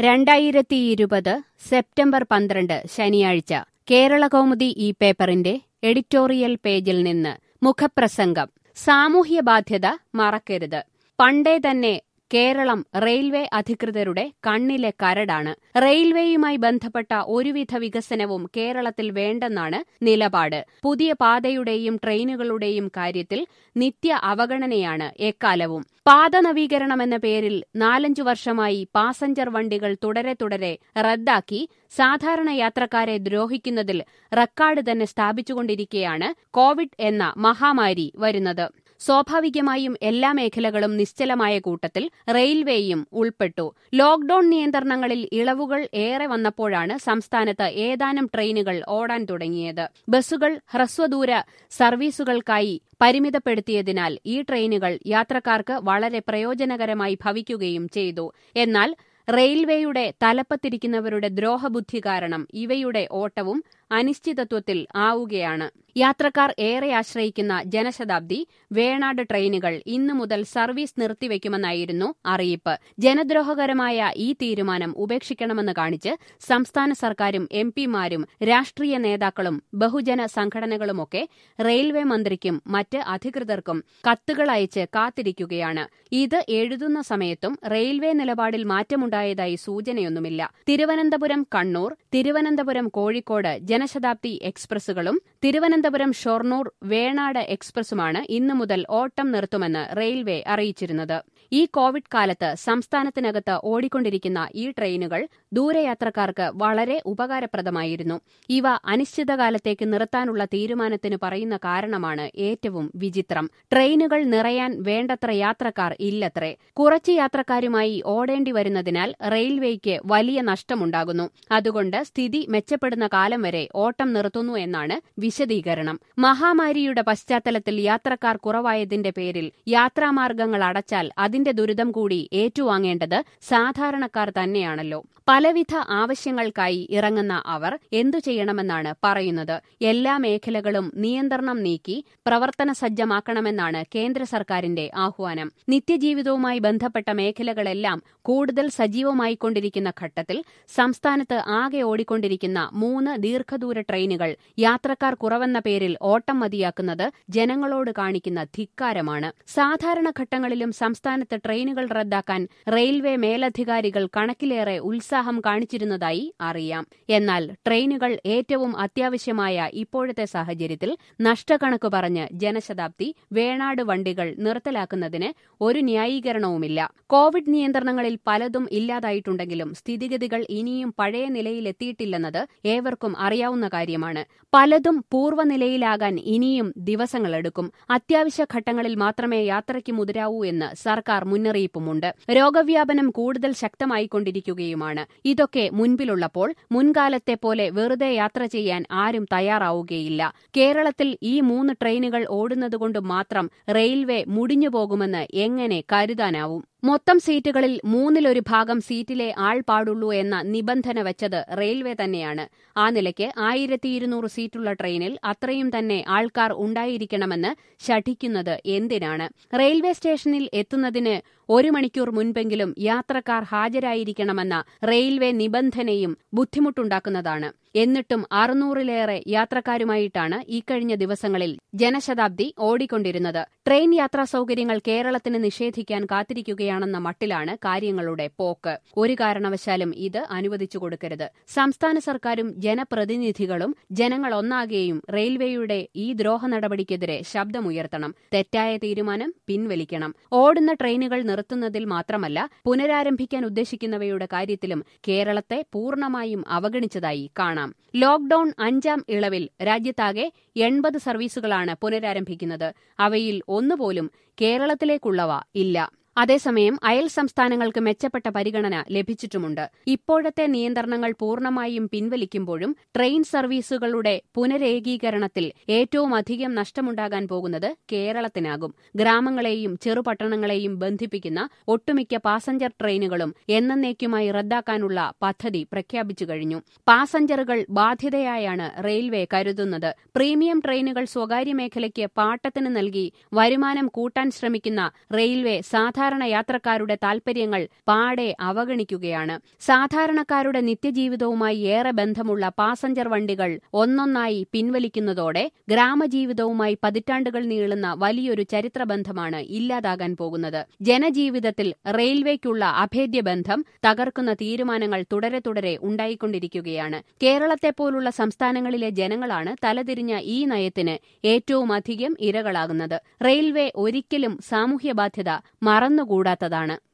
രണ്ടായിരത്തി ഇരുപത് സെപ്റ്റംബർ പന്ത്രണ്ട് ശനിയാഴ്ച കേരളകൗമുദി ഈ പേപ്പറിന്റെ എഡിറ്റോറിയൽ പേജിൽ നിന്ന് മുഖപ്രസംഗം സാമൂഹ്യ ബാധ്യത മറക്കരുത് പണ്ടേ തന്നെ കേരളം റെയിൽവേ അധികൃതരുടെ കണ്ണിലെ കരടാണ് റെയിൽവേയുമായി ബന്ധപ്പെട്ട ഒരുവിധ വികസനവും കേരളത്തിൽ വേണ്ടെന്നാണ് നിലപാട് പുതിയ പാതയുടെയും ട്രെയിനുകളുടെയും കാര്യത്തിൽ നിത്യ അവഗണനയാണ് എക്കാലവും പാത നവീകരണമെന്ന പേരിൽ നാലഞ്ചു വർഷമായി പാസഞ്ചർ വണ്ടികൾ തുടരെ തുടരെ റദ്ദാക്കി സാധാരണ യാത്രക്കാരെ ദ്രോഹിക്കുന്നതിൽ റെക്കോർഡ് തന്നെ സ്ഥാപിച്ചുകൊണ്ടിരിക്കെയാണ് കോവിഡ് എന്ന മഹാമാരി വരുന്നത് സ്വാഭാവികമായും എല്ലാ മേഖലകളും നിശ്ചലമായ കൂട്ടത്തിൽ റെയിൽവേയും ഉൾപ്പെട്ടു ലോക്ഡൌൺ നിയന്ത്രണങ്ങളിൽ ഇളവുകൾ ഏറെ വന്നപ്പോഴാണ് സംസ്ഥാനത്ത് ഏതാനും ട്രെയിനുകൾ ഓടാൻ തുടങ്ങിയത് ബസ്സുകൾ ഹ്രസ്വദൂര സർവീസുകൾക്കായി പരിമിതപ്പെടുത്തിയതിനാൽ ഈ ട്രെയിനുകൾ യാത്രക്കാർക്ക് വളരെ പ്രയോജനകരമായി ഭവിക്കുകയും ചെയ്തു എന്നാൽ റെയിൽവേയുടെ തലപ്പത്തിരിക്കുന്നവരുടെ ദ്രോഹബുദ്ധി കാരണം ഇവയുടെ ഓട്ടവും അനിശ്ചിതത്വത്തിൽ ആവുകയാണ് യാത്രക്കാർ ഏറെ ആശ്രയിക്കുന്ന ജനശതാബ്ദി വേണാട് ട്രെയിനുകൾ ഇന്നു മുതൽ സർവീസ് നിർത്തിവെക്കുമെന്നായിരുന്നു അറിയിപ്പ് ജനദ്രോഹകരമായ ഈ തീരുമാനം ഉപേക്ഷിക്കണമെന്ന് കാണിച്ച് സംസ്ഥാന സർക്കാരും എം പിമാരും രാഷ്ട്രീയ നേതാക്കളും ബഹുജന സംഘടനകളുമൊക്കെ റെയിൽവേ മന്ത്രിക്കും മറ്റ് അധികൃതർക്കും കത്തുകൾ അയച്ച് കാത്തിരിക്കുകയാണ് ഇത് എഴുതുന്ന സമയത്തും റെയിൽവേ നിലപാടിൽ മാറ്റമുണ്ടായതായി സൂചനയൊന്നുമില്ല തിരുവനന്തപുരം കണ്ണൂർ തിരുവനന്തപുരം കോഴിക്കോട് ജനശതാബ്ദി എക്സ്പ്രസുകളും തിരുവനന്തപുരം ഷൊർണൂർ വേണാട് എക്സ്പ്രസുമാണ് ഇന്നു മുതൽ ഓട്ടം നിർത്തുമെന്ന് റെയിൽവേ അറിയിച്ചിരുന്നത് ഈ കോവിഡ് കാലത്ത് സംസ്ഥാനത്തിനകത്ത് ഓടിക്കൊണ്ടിരിക്കുന്ന ഈ ട്രെയിനുകൾ ദൂരയാത്രക്കാർക്ക് വളരെ ഉപകാരപ്രദമായിരുന്നു ഇവ അനിശ്ചിതകാലത്തേക്ക് നിർത്താനുള്ള തീരുമാനത്തിന് പറയുന്ന കാരണമാണ് ഏറ്റവും വിചിത്രം ട്രെയിനുകൾ നിറയാൻ വേണ്ടത്ര യാത്രക്കാർ ഇല്ലത്രേ കുറച്ച് യാത്രക്കാരുമായി ഓടേണ്ടി വരുന്നതിനാൽ റെയിൽവേക്ക് വലിയ നഷ്ടമുണ്ടാകുന്നു അതുകൊണ്ട് സ്ഥിതി മെച്ചപ്പെടുന്ന കാലം വരെ ഓട്ടം നിർത്തുന്നു എന്നാണ് വിശദീകരണം മഹാമാരിയുടെ പശ്ചാത്തലത്തിൽ യാത്രക്കാർ കുറവായതിന്റെ പേരിൽ യാത്രാമാർഗങ്ങൾ അടച്ചാൽ അതിന്റെ ദുരിതം കൂടി ഏറ്റുവാങ്ങേണ്ടത് സാധാരണക്കാർ തന്നെയാണല്ലോ പലവിധ ആവശ്യങ്ങൾക്കായി ഇറങ്ങുന്ന അവർ എന്തു ചെയ്യണമെന്നാണ് പറയുന്നത് എല്ലാ മേഖലകളും നിയന്ത്രണം നീക്കി പ്രവർത്തന സജ്ജമാക്കണമെന്നാണ് കേന്ദ്ര സർക്കാരിന്റെ ആഹ്വാനം നിത്യജീവിതവുമായി ബന്ധപ്പെട്ട മേഖലകളെല്ലാം കൂടുതൽ സജീവമായിക്കൊണ്ടിരിക്കുന്ന ഘട്ടത്തിൽ സംസ്ഥാനത്ത് ആകെ ഓടിക്കൊണ്ടിരിക്കുന്ന മൂന്ന് ദീർഘദൂര ട്രെയിനുകൾ യാത്രക്കാർ കുറവെന്ന പേരിൽ ഓട്ടം മതിയാക്കുന്നത് ജനങ്ങളോട് കാണിക്കുന്ന ധിക്കാരമാണ് സാധാരണ ഘട്ടങ്ങളിലും സംസ്ഥാനത്ത് ട്രെയിനുകൾ റദ്ദാക്കാൻ റെയിൽവേ മേലധികാരികൾ കണക്കിലേറെ ഉത്സാഹം കാണിച്ചിരുന്നതായി അറിയാം എന്നാൽ ട്രെയിനുകൾ ഏറ്റവും അത്യാവശ്യമായ ഇപ്പോഴത്തെ സാഹചര്യത്തിൽ നഷ്ടക്കണക്ക് പറഞ്ഞ് ജനശതാബ്ദി വേണാട് വണ്ടികൾ നിർത്തലാക്കുന്നതിന് ഒരു ന്യായീകരണവുമില്ല കോവിഡ് നിയന്ത്രണങ്ങളിൽ പലതും ഇല്ലാതായിട്ടുണ്ടെങ്കിലും സ്ഥിതിഗതികൾ ഇനിയും പഴയ നിലയിലെത്തിയിട്ടില്ലെന്നത് ഏവർക്കും അറിയാവുന്ന കാര്യമാണ് പലതും പൂർവ്വനിലയിലാകാൻ ഇനിയും ദിവസങ്ങളെടുക്കും അത്യാവശ്യ ഘട്ടങ്ങളിൽ മാത്രമേ യാത്രയ്ക്ക് മുതിരാവൂ എന്ന് സർക്കാർ മുന്നറിയിപ്പുമുണ്ട് രോഗവ്യാപനം കൂടുതൽ ശക്തമായിക്കൊണ്ടിരിക്കുകയുമാണ് ഇതൊക്കെ മുൻപിലുള്ളപ്പോൾ മുൻകാലത്തെ പോലെ വെറുതെ യാത്ര ചെയ്യാൻ ആരും തയ്യാറാവുകയില്ല കേരളത്തിൽ ഈ മൂന്ന് ട്രെയിനുകൾ ഓടുന്നതുകൊണ്ട് മാത്രം റെയിൽവേ മുടിഞ്ഞുപോകുമെന്ന് എങ്ങനെ കരുതാനാവും മൊത്തം സീറ്റുകളിൽ മൂന്നിലൊരു ഭാഗം സീറ്റിലെ ആൾ പാടുള്ളൂ എന്ന നിബന്ധന വെച്ചത് റെയിൽവേ തന്നെയാണ് ആ നിലയ്ക്ക് ആയിരത്തി ഇരുന്നൂറ് സീറ്റുള്ള ട്രെയിനിൽ അത്രയും തന്നെ ആൾക്കാർ ഉണ്ടായിരിക്കണമെന്ന് ശഠിക്കുന്നത് എന്തിനാണ് റെയിൽവേ സ്റ്റേഷനിൽ എത്തുന്നതിന് ഒരു മണിക്കൂർ മുൻപെങ്കിലും യാത്രക്കാർ ഹാജരായിരിക്കണമെന്ന റെയിൽവേ നിബന്ധനയും ബുദ്ധിമുട്ടുണ്ടാക്കുന്നതാണ് എന്നിട്ടും അറുന്നൂറിലേറെ യാത്രക്കാരുമായിട്ടാണ് ഇക്കഴിഞ്ഞ ദിവസങ്ങളിൽ ജനശതാബ്ദി ഓടിക്കൊണ്ടിരുന്നത് ട്രെയിൻ യാത്രാ സൌകര്യങ്ങൾ കേരളത്തിന് നിഷേധിക്കാൻ കാത്തിരിക്കുകയാണെന്ന മട്ടിലാണ് കാര്യങ്ങളുടെ പോക്ക് ഒരു കാരണവശാലും ഇത് അനുവദിച്ചു കൊടുക്കരുത് സംസ്ഥാന സർക്കാരും ജനപ്രതിനിധികളും ജനങ്ങളൊന്നാകെയും റെയിൽവേയുടെ ഈ ദ്രോഹ നടപടിക്കെതിരെ ശബ്ദമുയർത്തണം തെറ്റായ തീരുമാനം പിൻവലിക്കണം ഓടുന്ന ട്രെയിനുകൾ നിർത്തുന്നതിൽ മാത്രമല്ല പുനരാരംഭിക്കാൻ ഉദ്ദേശിക്കുന്നവയുടെ കാര്യത്തിലും കേരളത്തെ പൂർണ്ണമായും അവഗണിച്ചതായി കാണാം ലോക്ഡൌൺ അഞ്ചാം ഇളവിൽ രാജ്യത്താകെ എൺപത് സർവീസുകളാണ് പുനരാരംഭിക്കുന്നത് അവയിൽ ഒന്നുപോലും കേരളത്തിലേക്കുള്ളവ ഇല്ല അതേസമയം അയൽ സംസ്ഥാനങ്ങൾക്ക് മെച്ചപ്പെട്ട പരിഗണന ലഭിച്ചിട്ടുമുണ്ട് ഇപ്പോഴത്തെ നിയന്ത്രണങ്ങൾ പൂർണ്ണമായും പിൻവലിക്കുമ്പോഴും ട്രെയിൻ സർവീസുകളുടെ പുനരേകീകരണത്തിൽ ഏറ്റവും അധികം നഷ്ടമുണ്ടാകാൻ പോകുന്നത് കേരളത്തിനാകും ഗ്രാമങ്ങളെയും ചെറുപട്ടണങ്ങളെയും ബന്ധിപ്പിക്കുന്ന ഒട്ടുമിക്ക പാസഞ്ചർ ട്രെയിനുകളും എന്നേക്കുമായി റദ്ദാക്കാനുള്ള പദ്ധതി പ്രഖ്യാപിച്ചു കഴിഞ്ഞു പാസഞ്ചറുകൾ ബാധ്യതയായാണ് റെയിൽവേ കരുതുന്നത് പ്രീമിയം ട്രെയിനുകൾ സ്വകാര്യ മേഖലയ്ക്ക് പാട്ടത്തിന് നൽകി വരുമാനം കൂട്ടാൻ ശ്രമിക്കുന്ന റെയിൽവേ സാധാരണ സാധാരണ യാത്രക്കാരുടെ താൽപര്യങ്ങൾ പാടെ അവഗണിക്കുകയാണ് സാധാരണക്കാരുടെ നിത്യജീവിതവുമായി ഏറെ ബന്ധമുള്ള പാസഞ്ചർ വണ്ടികൾ ഒന്നൊന്നായി പിൻവലിക്കുന്നതോടെ ഗ്രാമജീവിതവുമായി പതിറ്റാണ്ടുകൾ നീളുന്ന വലിയൊരു ചരിത്രബന്ധമാണ് ഇല്ലാതാകാൻ പോകുന്നത് ജനജീവിതത്തിൽ റെയിൽവേക്കുള്ള അഭേദ്യ ബന്ധം തകർക്കുന്ന തീരുമാനങ്ങൾ തുടരെ തുടരെ ഉണ്ടായിക്കൊണ്ടിരിക്കുകയാണ് കേരളത്തെപ്പോലുള്ള സംസ്ഥാനങ്ങളിലെ ജനങ്ങളാണ് തലതിരിഞ്ഞ ഈ നയത്തിന് ഏറ്റവുമധികം ഇരകളാകുന്നത് റെയിൽവേ ഒരിക്കലും സാമൂഹ്യ ബാധ്യത മറന്നുകൂടാത്തതാണ്